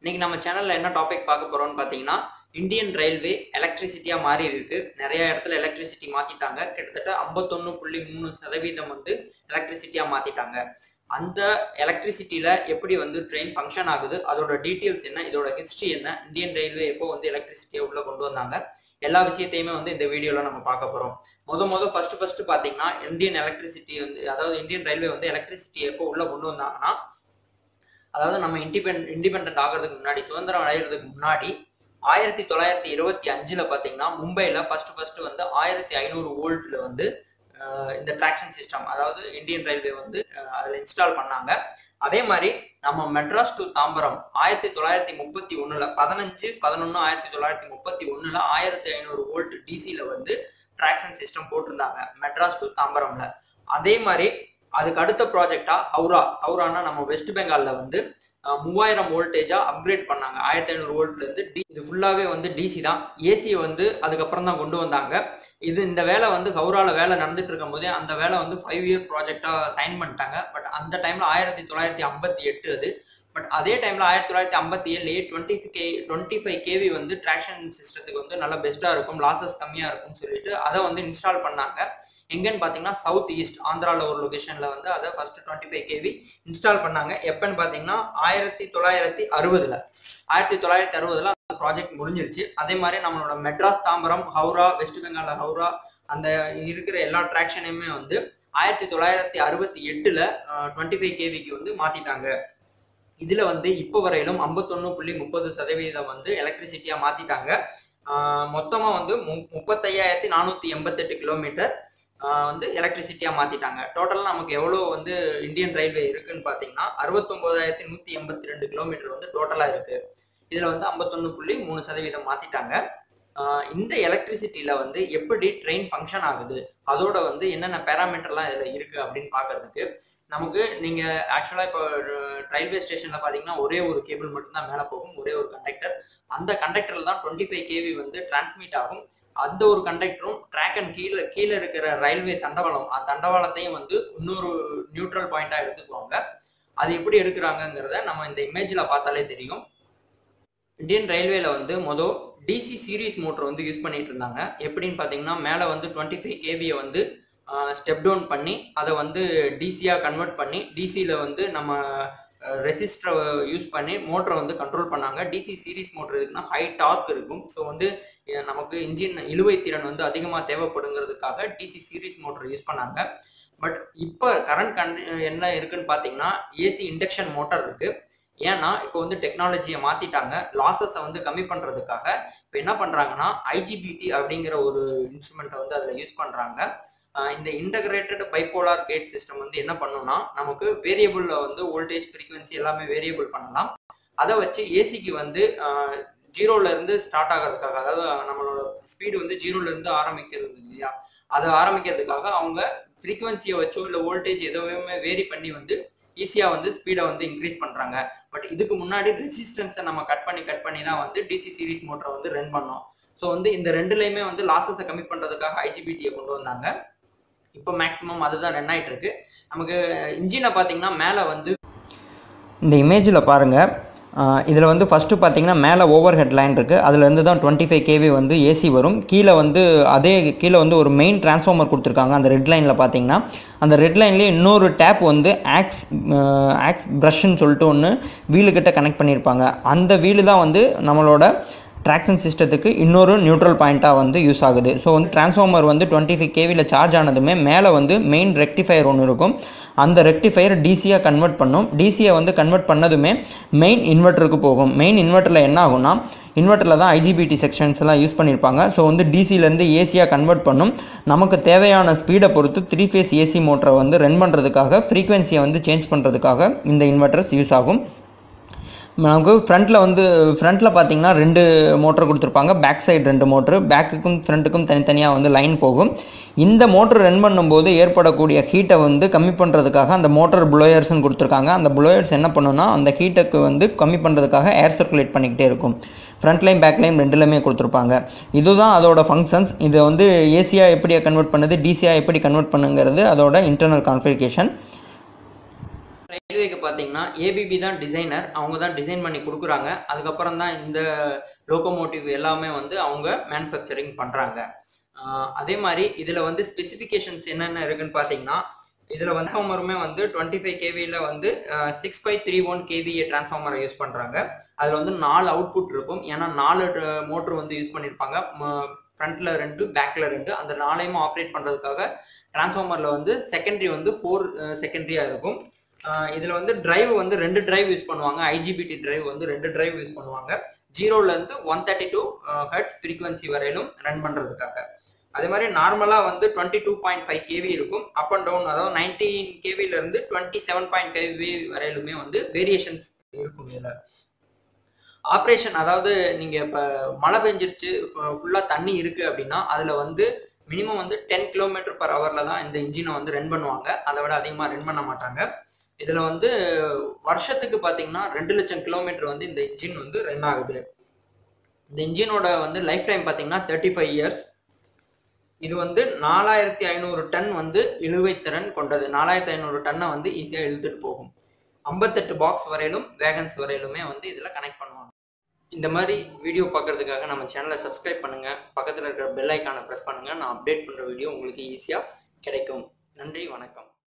இன்னைக்கு நம்ம சேனல்ல என்ன டாபிக் பார்க்க போறோம்னு பார்த்தீங்கன்னா இந்தியன் ரயில்வே எலக்ட்ரிசிட்டியா மாறி இருக்கு நிறைய இடத்துல எலக்ட்ரிசிட்டி மாத்திட்டாங்க கிட்டத்தட்ட ஐம்பத்தொன்னு புள்ளி மூணு சதவீதம் வந்து எலக்ட்ரிசிட்டியா மாத்திட்டாங்க அந்த எலக்ட்ரிசிட்டியில எப்படி வந்து ட்ரெயின் ஃபங்க்ஷன் ஆகுது அதோட டீட்டெயில்ஸ் என்ன இதோட ஹிஸ்டரி என்ன இந்தியன் ரயில்வே எப்போ வந்து எலக்ட்ரிசிட்டியை உள்ள கொண்டு வந்தாங்க எல்லா விஷயத்தையுமே வந்து இந்த வீடியோல நம்ம பார்க்க போறோம் முத முத ஃபர்ஸ்ட் ஃபர்ஸ்ட் பாத்தீங்கன்னா இந்தியன் எலக்ட்ரிசிட்டி வந்து அதாவது இந்தியன் ரயில்வே வந்து எலக்ட்ரிசிட்டி எப்போ உள்ள கொண்டு வந்தாங்கன்னா அதாவது நம்ம இண்டிபெண்ட் இண்டிபெண்ட் ஆகிறதுக்கு முன்னாடி சுதந்திரம் அடைகிறதுக்கு முன்னாடி ஆயிரத்தி தொள்ளாயிரத்தி இருபத்தி அஞ்சுல பாத்தீங்கன்னா மும்பைல ஃபர்ஸ்ட் ஃபர்ஸ்ட் வந்து ஆயிரத்தி ஐநூறு வோல்ட்ல வந்து அஹ், இந்த ட்ராக்ஷன் சிஸ்டம் அதாவது இந்தியன் ரயில்வே வந்து அஹ், அதுல இன்ஸ்டால் பண்ணாங்க அதே மாதிரி நம்ம மெட்ராஸ் டு தாம்பரம் ஆயிரத்தி தொள்ளாயிரத்தி முப்பத்தி ஒண்ணுல பதினஞ்சு பதினொன்னு ஆயிரத்தி தொள்ளாயிரத்தி முப்பத்தி ஒண்ணுல ஆயிரத்தி ஐநூறு வோல்ட் டிசில வந்து ட்ராக்ஷன் சிஸ்டம் போட்டிருந்தாங்க மெட்ராஸ் டு தாம்பரம்ல அதே மாதிரி அதுக்கு அடுத்த ப்ராஜெக்டா ஹவுரா ஹவுரானா நம்ம வெஸ்ட் பெங்கால்ல வந்து அஹ், மூவாயிரம் வோல்டேஜா அப்கிரேட் பண்ணாங்க ஆயிரத்தி ஐநூறு வோல்ட்ல இருந்து D- இது ஃபுல்லாவே வந்து டிசி தான் ஏசி வந்து அதுக்கப்புறம் தான் கொண்டு வந்தாங்க இது இந்த வேலை வந்து ஹவுரால வேலை நடந்துட்டு இருக்கும் போதே அந்த வேலை வந்து ஃபைவ் இயர் ப்ராஜெக்டா சைன் பண்ணிட்டாங்க பட் அந்த டைம்ல ஆயிரத்தி தொள்ளாயிரத்தி ஐம்பத்தி எட்டு அது பட் அதே டைம்ல ஆயிரத்தி தொள்ளாயிரத்தி ஐம்பத்தி ஏழுலயே twenty K twenty five KV வந்து ட்ராக்ஷன் சிஸ்டத்துக்கு வந்து நல்லா பெஸ்டா இருக்கும் லாசஸ் கம்மியா இருக்கும்னு சொல்லிட்டு அதை வந்து இன்ஸ்டால் பண்ணாங்க எங்கன்னு பாத்தீங்கன்னா சவுத் ஈஸ்ட் ஆந்திரால ஒரு லொகேஷன்ல வந்து அதை first twenty five KV install பண்ணாங்க எப்பன்னு பாத்தீங்கன்னா ஆயிரத்தி தொள்ளாயிரத்தி அறுபதுல ஆயிரத்தி தொள்ளாயிரத்தி அறுபதுல அந்த ப்ராஜெக்ட் முடிஞ்சிருச்சு அதே மாதிரி நம்மளோட மெட்ராஸ் தாம்பரம் ஹவுரா வெஸ்ட் பெங்கால் ஹவுரா அந்த இருக்கிற எல்லா ட்ராக்ஷனையுமே வந்து ஆயிரத்தி தொள்ளாயிரத்தி அறுபத்தி எட்டுல டுவெண்ட்டி ஃபைவ் கேவிக்கு வந்து மாத்திட்டாங்க இதுல வந்து இப்போ வரையிலும் ஐம்பத்தொன்னு புள்ளி முப்பது சதவீதம் வந்து எலக்ட்ரிசிட்டியா மாத்திட்டாங்க ஆஹ் மொத்தமா வந்து மு- முப்பத்தையாயிரத்தி நானூத்தி எண்பத்தெட்டு கிலோமீட்டர் ஆஹ் வந்து எலக்ட்ரிசிட்டியா மாத்திட்டாங்க டோட்டலா நமக்கு எவ்வளவு வந்து இந்தியன் ரயில்வே இருக்குன்னு பாத்தீங்கன்னா அறுபத்தொன்பதாயிரத்தி நூத்தி எண்பத்தி ரெண்டு கிலோமீட்டர் வந்து டோட்டலா இருக்கு இதுல வந்து ஐம்பத்தொன்னு புள்ளி மூணு சதவீதம் மாத்திட்டாங்க ஆஹ் இந்த எலக்ட்ரிசிட்டியில வந்து எப்படி ட்ரெயின் ஃபங்க்ஷன் ஆகுது அதோட வந்து என்னென்ன பேராமீட்டர்லாம் இதுல இருக்கு அப்படின்னு பாக்குறதுக்கு நமக்கு நீங்க ஆக்சுவலா இப்போ ரயில்வே ஸ்டேஷன்ல பாத்தீங்கன்னா ஒரே ஒரு கேபிள் மட்டும்தான் மேல போகும் ஒரே ஒரு கண்டக்டர் அந்த கண்டக்டர்ல தான் டுவெண்ட்டி ஃபைவ் கேவி வந்து டிரான்ஸ்மிட் ஆகும் அந்த ஒரு கண்டக்டரும் ட்ராக் அண்ட் கீழே கீழே இருக்கிற ரயில்வே தண்டவாளம் அந்த தண்டவாளத்தையும் வந்து இன்னொரு நியூட்ரல் பாயிண்டா எடுத்துக்குவாங்க அது எப்படி எடுக்கிறாங்கங்கிறத நம்ம இந்த இமேஜ்ல பார்த்தாலே தெரியும் இந்தியன் ரயில்வேல வந்து மொதல் டிசி சீரிஸ் மோட்டர் வந்து யூஸ் பண்ணிட்டு இருந்தாங்க எப்படின்னு பார்த்தீங்கன்னா மேலே வந்து டுவெண்ட்டி ஃபைவ் கேவியை வந்து ஸ்டெப் டவுன் பண்ணி அதை வந்து டிசியாக கன்வெர்ட் பண்ணி டிசியில் வந்து நம்ம ரெசிஸ்டரை யூஸ் பண்ணி மோட்டரை வந்து கண்ட்ரோல் பண்ணாங்க டிசி சீரிஸ் மோட்டர் இருக்குன்னா ஹை டார்க் இருக்கும் ஸோ வந்து அஹ், நமக்கு இன்ஜின் இழுவை திறன் வந்து அதிகமாக தேவைப்படுங்கிறதுக்காக டிசி சீரிஸ் மோட்டர் யூஸ் பண்ணாங்க பட் இப்போ கரண்ட் கன் என்ன இருக்குன்னு பார்த்தீங்கன்னா ஏசி இண்டக்ஷன் மோட்டார் இருக்கு ஏன்னா இப்போ வந்து டெக்னாலஜியை மாத்திட்டாங்க லாசஸை வந்து கம்மி பண்றதுக்காக இப்போ என்ன பண்றாங்கன்னா ஐஜிபிடி அப்படிங்கிற ஒரு இன்ஸ்ட்ருமெண்ட்டை வந்து அதில் யூஸ் பண்றாங்க ஆஹ் இந்த இன்டகிரேட்டட் பைபோலார் கேட் சிஸ்டம் வந்து என்ன பண்ணும்னா நமக்கு வேரியபிள்ல வந்து வோல்டேஜ் ஃப்ரீக்வன்சி எல்லாமே வேரியபிள் பண்ணலாம் அதை வச்சு ஏசிக்கு வந்து ஜீரோல இருந்து ஸ்டார்ட் ஆகிறதுக்காக அதாவது நம்மளோட ஸ்பீடு வந்து ஜீரோல இருந்து ஆரம்பிக்கிறது இல்லையா அதை ஆரம்பிக்கிறதுக்காக அவங்க ஃப்ரீக்வன்சியை வச்சோ இல்லை வோல்டேஜ் எதுவுமே வேரி பண்ணி வந்து ஈஸியாக வந்து ஸ்பீடை வந்து இன்க்ரீஸ் பண்ணுறாங்க பட் இதுக்கு முன்னாடி ரெசிஸ்டன்ஸை நம்ம கட் பண்ணி கட் பண்ணி தான் வந்து டிசி சீரிஸ் மோட்டரை வந்து ரன் பண்ணோம் ஸோ வந்து இந்த ரெண்டுலையுமே வந்து லாசஸை கம்மி பண்ணுறதுக்காக ஐஜிபிடியை கொண்டு வந்தாங்க இப்போ மேக்ஸிமம் அதுதான் ரன் ஆயிட்டு இருக்கு நமக்கு இன்ஜினை பார்த்தீங்கன்னா மேலே வந்து இந்த இமேஜில் பாருங்கள் இதில் வந்து ஃபஸ்ட்டு பார்த்தீங்கன்னா மேலே ஓவர் ஹெட் லைன் இருக்குது அதுலேருந்து தான் டுவெண்ட்டி ஃபைவ் கேவி வந்து ஏசி வரும் கீழே வந்து அதே கீழே வந்து ஒரு மெயின் டிரான்ஸ்ஃபார்மர் கொடுத்துருக்காங்க அந்த ரெட் லைனில் பார்த்தீங்கன்னா அந்த ரெட் லைன்லேயே இன்னொரு டேப் வந்து ஆக்ஸ் ஆக்ஸ் ப்ரஷ்ன்னு சொல்லிட்டு ஒன்று வீலுக்கிட்ட கனெக்ட் பண்ணியிருப்பாங்க அந்த வீலு தான் வந்து நம்மளோட ட்ராக்ஷன் சிஸ்டத்துக்கு இன்னொரு நியூட்ரல் பாயிண்ட்டாக வந்து யூஸ் ஆகுது ஸோ வந்து டிரான்ஸ்ஃபார்மர் வந்து டுவெண்ட்டி ஃபைவ் கேவியில் சார்ஜ் ஆனதுமே மேலே வந்து மெயின் ரெக்டிஃபயர் ஒன்று இருக்கும் அந்த ரெக்டிஃபயர் டிசியாக கன்வெர்ட் பண்ணும் டிசியை வந்து கன்வெர்ட் பண்ணதுமே மெயின் இன்வெர்ட்டருக்கு போகும் மெயின் இன்வெர்ட்டரில் என்ன ஆகும்னா இன்வெர்ட்டரில் தான் ஐஜிபிடி செக்ஷன்ஸ் எல்லாம் யூஸ் பண்ணியிருப்பாங்க ஸோ வந்து டிசிலேருந்து ஏசியாக கன்வெர்ட் பண்ணும் நமக்கு தேவையான ஸ்பீடை பொறுத்து த்ரீ ஃபேஸ் ஏசி மோட்டரை வந்து ரன் பண்ணுறதுக்காக ஃப்ரீக்வன்சியை வந்து சேஞ்ச் பண்ணுறதுக்காக இந்த இன்வெர்ட்டர்ஸ் யூஸ் ஆகும் நமக்கு ஃப்ரண்ட்டில் வந்து ஃப்ரண்ட்டில் பார்த்தீங்கன்னா ரெண்டு மோட்டர் கொடுத்துருப்பாங்க பேக் சைடு ரெண்டு மோட்ரு பேக்குக்கும் ஃப்ரண்ட்டுக்கும் தனித்தனியாக வந்து லைன் போகும் இந்த மோட்டர் ரன் பண்ணும்போது ஏற்படக்கூடிய ஹீட்டை வந்து கம்மி பண்ணுறதுக்காக அந்த மோட்டர் ப்ளோயர்ஸ்னு கொடுத்துருக்காங்க அந்த ப்ளோயர்ஸ் என்ன பண்ணுன்னா அந்த ஹீட்டுக்கு வந்து கம்மி பண்ணுறதுக்காக ஏர் சர்க்குலேட் பண்ணிக்கிட்டே இருக்கும் ஃப்ரண்ட் லைன் பேக் லைன் ரெண்டுலையுமே கொடுத்துருப்பாங்க இதுதான் அதோட ஃபங்க்ஷன்ஸ் இதை வந்து ஏசியாக எப்படி கன்வெர்ட் பண்ணுது டிசியாக எப்படி கன்வெர்ட் பண்ணுங்கிறது அதோட இன்டர்னல் கான்ஃபிகேஷன் ரயில்வேக்கு பார்த்தீங்கன்னா ஏபிபி தான் டிசைனர் அவங்க தான் டிசைன் பண்ணி கொடுக்குறாங்க அதுக்கப்புறம் தான் இந்த லோகோமோட்டிவ் எல்லாமே வந்து அவங்க மேனுஃபேக்சரிங் பண்ணுறாங்க அதே மாதிரி இதில் வந்து ஸ்பெசிஃபிகேஷன்ஸ் என்னென்ன இருக்குன்னு பார்த்தீங்கன்னா இதில் வந்து டிரான்ஸ்ஃபார்மருமே வந்து டுவெண்ட்டி ஃபைவ் கேவியில் வந்து six five three one KVA டிரான்ஸ்ஃபார்மரை யூஸ் பண்ணுறாங்க அதில் வந்து நாலு அவுட்புட் இருக்கும் ஏன்னா நாலு மோட்ரு வந்து யூஸ் பண்ணியிருப்பாங்க ஃப்ரண்ட்ல ரெண்டு பேக்ல ரெண்டு அந்த நாளையும் ஆப்ரேட் பண்ணுறதுக்காக டிரான்ஸ்ஃபார்மரில் வந்து செகண்டரி வந்து ஃபோர் செகண்டரியாக இருக்கும் இதில் வந்து டிரைவ் வந்து ரெண்டு டிரைவ் யூஸ் பண்ணுவாங்க ஐஜிபிடி டிரைவ் வந்து ரெண்டு டிரைவ் யூஸ் பண்ணுவாங்க ஜீரோலேருந்து one thirty two hertz frequency வரையிலும் ரன் பண்ணுறதுக்காக அதே மாதிரி நார்மலாக வந்து twenty two point five KV இருக்கும் அப் அண்ட் டவுன் அதாவது நைன்டீன் கேவிலேருந்து டுவெண்ட்டி செவன் பாயிண்ட் கேவி வரையிலுமே வந்து வேரியேஷன்ஸ் இருக்கும் இதில் ஆப்ரேஷன் அதாவது நீங்கள் இப்போ மழை பெஞ்சிருச்சு ஃபுல்லாக தண்ணி இருக்குது அப்படின்னா அதில் வந்து மினிமம் வந்து டென் கிலோமீட்டர் பர் ஹவரில் தான் இந்த இன்ஜினை வந்து ரன் பண்ணுவாங்க அதை விட அதிகமாக ரன் பண்ண மாட்டாங்க இதில் வந்து வருஷத்துக்கு பார்த்தீங்கன்னா ரெண்டு லட்சம் கிலோமீட்டர் வந்து இந்த இன்ஜின் வந்து ரன் ஆகுது இந்த இன்ஜினோட வந்து லைஃப் டைம் பார்த்தீங்கன்னா தேர்ட்டி ஃபைவ் இயர்ஸ் இது வந்து நாலாயிரத்தி ஐநூறு டன் வந்து இழுவைத்திறன் கொண்டது நாலாயிரத்தி ஐநூறு டன்னை வந்து ஈஸியாக இழுத்துட்டு போகும் ஐம்பத்தெட்டு பாக்ஸ் வரையிலும் வேகன்ஸ் வரையிலுமே வந்து இதில் கனெக்ட் பண்ணுவாங்க இந்த மாதிரி வீடியோ பார்க்கறதுக்காக நம்ம சேனலை சப்ஸ்கிரைப் பண்ணுங்க பக்கத்தில் இருக்கிற பெல் ஐக்கானை ப்ரெஸ் பண்ணுங்க நான் அப்டேட் பண்ணுற வீடியோ உங்களுக்கு ஈஸியாக கிடைக்கும் நன்றி வணக்கம்